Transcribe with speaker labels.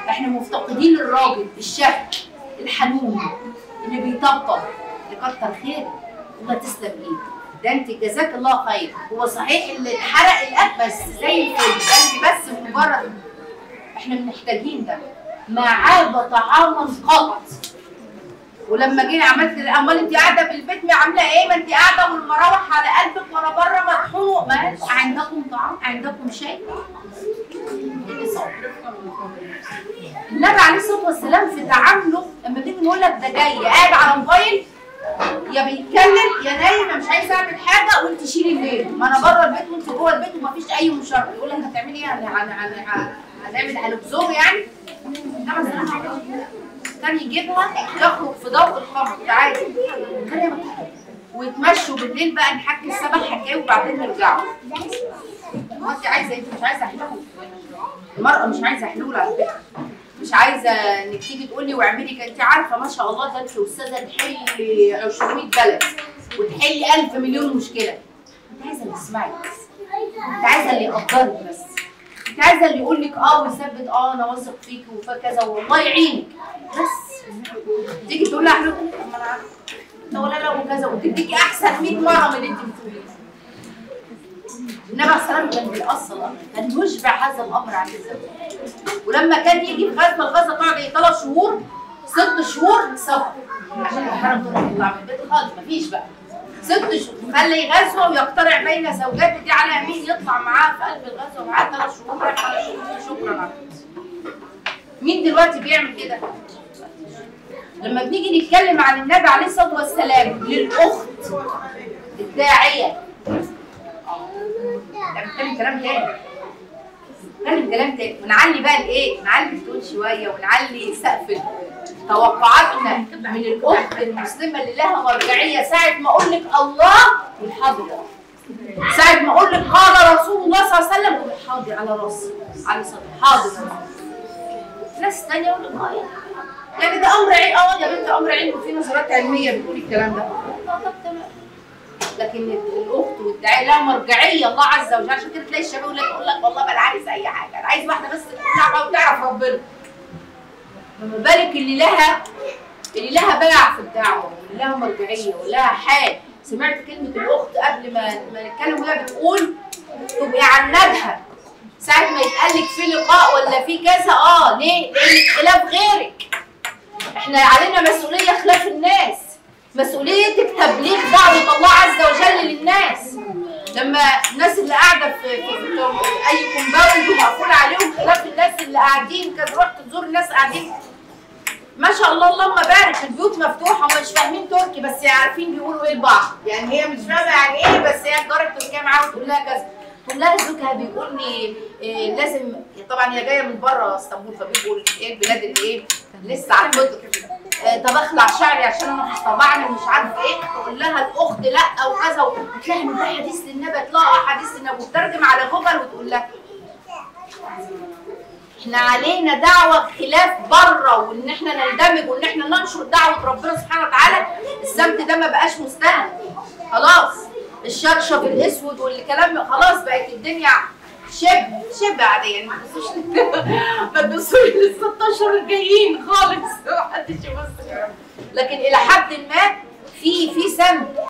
Speaker 1: احنا مفتقدين الراجل الشهم الحنون اللي بيطبطب اللي كتر خير الله تسلم ايدك ده انت جزاك الله خير هو صحيح اللي اتحرق الاكل بس زي الفل ده انت بس مجرد احنا محتاجين ده ما عاب طعاما قط ولما جينا عملت امال انت قاعده في البيت ما عامله ايه ما انت قاعده والمراوح على قلبك وانا بره مطحون ما عندكم طعام عندكم شيء النبي عليه الصلاه والسلام في تعامله لما تيجي نقول لك ده جاي قاعد على موبايل يا بيتكلم يا نايم انا مش عايز اعمل حاجه وانت شيلي الليل ما انا بره البيت وانت جوه البيت ومفيش اي مشاركه يقول لك هتعملي ايه هن- هن- هن- هنعمل هنبزوم يعني انما الصراحة كان يجيبها يخرج في ضوء الخمر تعالي كان يبقى- ويتمشوا بالليل بقى نحكي السبع حكاوي وبعدين نرجعوا هو انت عايزه انت مش عايزه حلول المرأة مش عايزة حلول على فكرة مش عايزة انك تيجي تقولي واعملي كده انت عارفة ما شاء الله ده انت استاذة تحلي 200 بلد وتحلي 1000 مليون مشكلة انت عايزة اللي يسمعك انت عايزة اللي يقدرك بس انت عايزة اللي يقول لك اه ويثبت اه انا واثق فيك وكذا والله يعينك بس تيجي تقول لها حلول طب ما انا عارفة لا ولا لا وكذا وتديكي احسن 100 مرة من اللي انت بتقوليه النبي عليه الصلاه والسلام كان بيأصل الامر كان يشبع هذا الامر عن الزوج ولما كان يجي في غزوه الغزوه تقعد ايه ثلاث شهور ست شهور سفر عشان الحرم تروح تطلع من البيت خالص مفيش بقى ست شهور خلي غزوه ويقترع بين زوجاته دي على يمين يطلع معاه في قلب الغزوه معاه ثلاث شهور رايح ثلاث شهور شكرا على كده. مين دلوقتي بيعمل كده؟ لما بنيجي نتكلم عن النبي عليه الصلاه والسلام للاخت الداعيه لا بتكلم كلام تاني بتكلم كلام تاني ونعلي بقى الايه؟ نعلي التون شويه ونعلي سقف توقعاتنا من الاخت المسلمه اللي لها مرجعيه ساعه ما اقول لك الله والحاضر ساعه ما اقول لك قال رسول الله صلى الله عليه وسلم قول حاضر على راسي على صدري حاضر ناس تانية يقول لك اه يا- يعني ده امر علم اه يا بنت امر علم وفي نظريات علميه بتقول الكلام ده اه طب تمام لكن الاخت والداعيه لها مرجعيه الله عز وجل عشان كده تلاقي الشباب يقول لك يقول لك والله ما انا عايز اي حاجه انا عايز واحده بس تعرف وتعرف ربنا فما بالك اللي لها اللي لها باع في الدعوه واللي لها مرجعيه ولها حال سمعت كلمه الاخت قبل ما ما نتكلم وهي بتقول تبقي عنادها ساعه ما يتقال لك في لقاء ولا في كذا اه ليه؟ لان خلاف غيرك احنا علينا مسؤوليه خلاف الناس مسؤوليتك تبليغ دعوة الله عز وجل للناس لما الناس اللي قاعدة في, في, في أي كومباوند ومقفول عليهم خلاف الناس اللي قاعدين كانت رحت تزور الناس قاعدين ما شاء الله اللهم بارك البيوت مفتوحة ومش فاهمين تركي بس عارفين بيقولوا ايه لبعض يعني هي مش فاهمة يعني ايه بس هي الجارة تركيا معاها وتقول لها كذا تقول لها زوجها بيقول لي إيه لازم طبعا هي جايه من بره اسطنبول فبيقول ايه البلاد اللي ايه لسه على الفطر آه، طب اخلع شعري عشان انا طبعني ومش عارفه ايه تقول لها الاخت لا وكذا وتلاقي ان ده حديث للنبي تلاقي حديث للنبي وتترجم على جوجل وتقول لها احنا علينا دعوة خلاف بره وان احنا نندمج وان احنا ننشر دعوة ربنا سبحانه وتعالى السمت ده ما بقاش مستاهل خلاص الشرشف الاسود والكلام خلاص بقت الدنيا شبه شبه عادية يعني ما تبصوش ما تبصوش لل 16 الجايين خالص محدش يبص لكن الى حد ما في في سمت